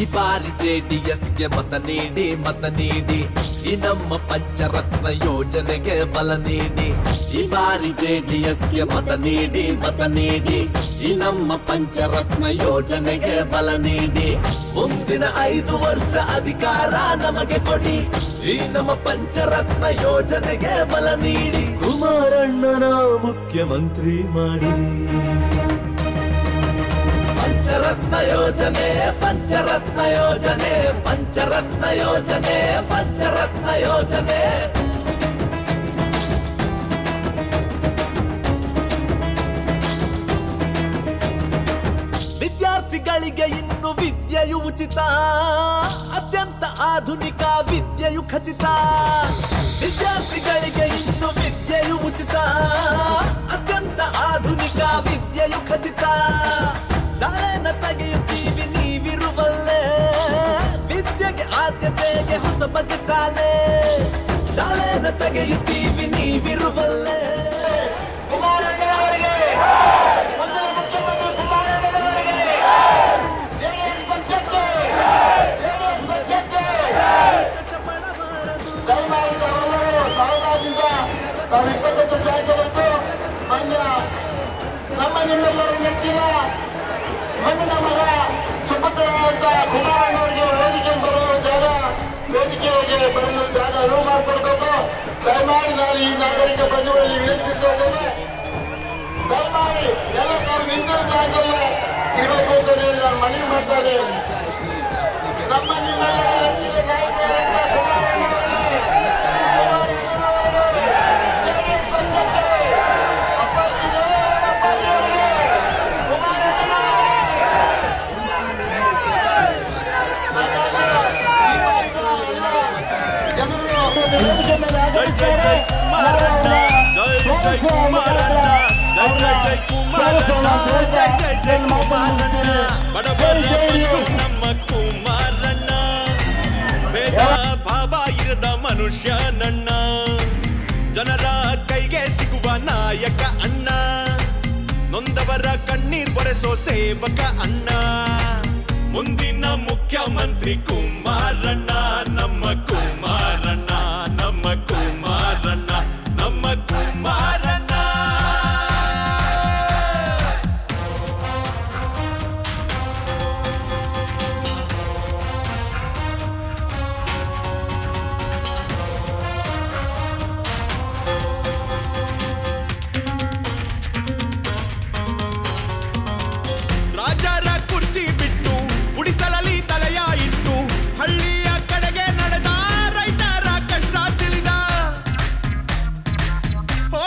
ಈ ಬಾರಿ ಜೆಡಿಎಸ್ಗೆ ಮತ ನೀಡಿ ಮತ ನೀಡಿ ಈ ನಮ್ಮ ಪಂಚರತ್ನ ಯೋಜನೆಗೆ ಬಲ ನೀಡಿ ಈ ಬಾರಿ ಜೆಡಿಎಸ್ಗೆ ಮತ ನೀಡಿ ಮತ ನೀಡಿ ಈ ನಮ್ಮ ಪಂಚರತ್ನ ಯೋಜನೆಗೆ ಬಲ ನೀಡಿ ಮುಂದಿನ ಐದು ವರ್ಷ ಅಧಿಕಾರ ನಮಗೆ ಕೊಡಿ ಈ ನಮ್ಮ ಪಂಚರತ್ನ ಯೋಜನೆಗೆ ಬಲ ನೀಡಿ ಕುಮಾರಣ್ಣನ ಮುಖ್ಯಮಂತ್ರಿ ಮಾಡಿ ಪಂಚರತ್ನ ಯೋಜನೆ ಪಂಚರತ್ನ ಯೋಜನೆ ಪಂಚರತ್ನ ಯೋಜನೆ ಪಂಚರತ್ನ ಯೋಜನೆ ವಿದ್ಯಾರ್ಥಿಗಳಿಗೆ ಇನ್ನು ವಿದ್ಯೆಯು ಉಚಿತ ಅತ್ಯಂತ ಆಧುನಿಕ ವಿದ್ಯೆಯು ಖಚಿತ ವಿದ್ಯಾರ್ಥಿಗಳಿಗೆ ಇನ್ನು ವಿದ್ಯೆಯು ಉಚಿತ ಅತ್ಯಂತ ಆಧುನಿಕ ವಿದ್ಯೆಯು ಖಚಿತ ಶಾಲೆನ ತೆಗೆಯುತ್ತೀವಿ ನೀವಿರುವಲ್ಲೇ ವಿದ್ಯೆಗೆ ಆದ್ಯತೆಗೆ ಹೊಸ ಬಗೆ ಶಾಲೆ ಶಾಲೆನ ತೆಗೆಯುತ್ತೀವಿ ನೀವಿರುವಲ್ಲೇ ಕುಮಾರಣ್ಣನವರಿಗೆ ಮೊದಲ ಮುಖ್ಯಮಂತ್ರಿ ಕುಮಾರಣ್ಣನವರಿಗೆ ಜೆಡಿಎಸ್ ಪಕ್ಷಕ್ಕೆ ಜೆಡಿಎಸ್ ಪಕ್ಷಕ್ಕೆ ಕಷ್ಟಪಡಬಾರದು ದಯಮಾಡಿ ತಾವೆಲ್ಲರೂ ಸಹಜದಿಂದ ತಾವು ಇಪ್ಪತ್ತೊಂದು ಜಾಗದಷ್ಟು ಮಾನ್ಯ ನಮ್ಮ ನಿಮ್ಮೆಲ್ಲರ ನೆಚ್ಚಿನ ಮಣ್ಣಿನ ಮಗ ಸುಪುತ್ರರಾದಂತ ಕುಮಾರಣ್ಣವರಿಗೆ ವೇದಿಕೆ ಬರುವ ಜಾಗ ವೇದಿಕೆಗೆ ಬರಲು ಜಾಗ ಅನುವು ಮಾಡಿಕೊಡ್ಬೇಕು ದಯಮಾಡಿ ನಾನು ಈ ನಾಗರಿಕ ಬಂಧುಗಳಲ್ಲಿ ವಿನಂತಿಸ್ತಾ ಇದ್ದೇನೆ ದಯಮಾಡಿ ಎಲ್ಲ ತಾವು ನಿಂತಿರೋ ಜಾಗದಲ್ಲೇ ಇರಬೇಕು ಅಂತ ಹೇಳಿ ನಾನು ಮನವಿ ಮಾಡ್ತಾ ಇದ್ದೇನೆ ನಮ್ಮ ನಿಮ್ಮೆಲ್ಲರ ನೆಚ್ಚಿನ ನಾಯಕರಾದಂತ ಕುಮಾರಣ್ಣವರಿಗೆ ಕುಮಾರಣ್ಣನವರಿಗೆ ಜೆಡಿಎಸ್ ಪಕ್ಷಕ್ಕೆ ಅಪ್ಪಾಜಿ ದೇವೇಗೌಡ ಅಪ್ಪಾಜಿಯವರಿಗೆ ಕುಮಾರಣ್ಣನವರಿಗೆ ಜೈ ಜೈ ಜೈ ಕುಮಾರಣ್ಣ ಜೈ ಜೈ ಕುಮಾರಣ್ಣ ಜೈ ಜೈ ಜೈ ಕುಮಾರಣ್ಣ ಜೈ ಜೈ ಜೈ ಕುಮಾರಣ್ಣ ಬಡವರ ಬಂಧು ನಮ್ಮ ಕುಮಾರಣ್ಣ ಭೇದ ಭಾವ ಇರದ ಮನುಷ್ಯ ನನ್ನ ಜನರ ಕೈಗೆ ಸಿಗುವ ನಾಯಕ ಅಣ್ಣ ನೊಂದವರ ಕಣ್ಣೀರ್ ಬರೆಸೋ ಸೇವಕ ಅಣ್ಣ ಮುಂದಿನ ಮುಖ್ಯಮಂತ್ರಿ ಕುಮಾರಣ್ಣ ನಮ್ಮ ಕುಮಾರಣ್ಣ ನಮ್ಮ ಕುಮಾರಣ್ಣ ನಮ್ಮ ಕುಮಾರಣ್ಣ ರಾಜರ ಕುರ್ಚಿ ಬಿಟ್ಟು ಗುಡಿಸಲಲ್ಲಿ ತಲೆಯ ಇಟ್ಟು ಹಳ್ಳಿಯ ಕಡೆಗೆ ನಡೆದ ರೈತರ ಕಷ್ಟ ತಿಳಿದ ಓ,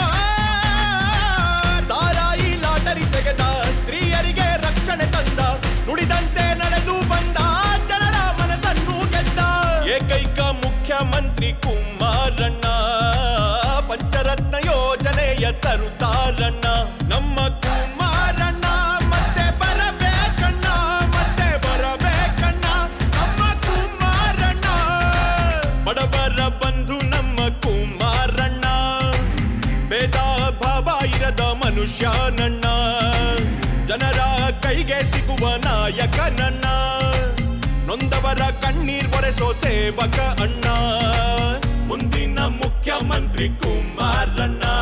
ಸಾರಾಯಿ ಲಾಟರಿ ತೆಗೆದ ಸ್ತ್ರೀಯರಿಗೆ ರಕ್ಷಣೆ ತಂದ ನುಡಿದಂತೆ ನಡೆದು ಬಂದ ಜನರ ಮನಸ್ಸನ್ನು ಗೆದ್ದ ಏಕೈಕ ಮುಖ್ಯಮಂತ್ರಿ ಕುಮಾರಣ್ಣ ಪಂಚರತ್ನ ಯೋಜನೆಯ ತರುತ್ತಾರಣ್ಣ ನಮ್ಮ ಕುಮಾರಣ್ಣ ಮತ್ತೆ ಬರಬೇಕಣ್ಣ ಮತ್ತೆ ಬರಬೇಕಣ್ಣ ನಮ್ಮ ಕುಮಾರಣ್ಣ ಬಡವರ ಬಂಧು ನಮ್ಮ ಕುಮಾರಣ್ಣ ಭೇದ ಭಾವ ಇರದ ಮನುಷ್ಯ ನನ್ನ ಜನರ ಕೈಗೆ ಸಿಗುವ ನಾಯಕ ನನ್ನ ನೊಂದವರ ಕಣ್ಣೀರ್ ಒರೆಸೋ ಸೇವಕ ಅಣ್ಣ ಮುಂದಿನ ಮುಖ್ಯಮಂತ್ರಿ ಕುಮಾರಣ್ಣ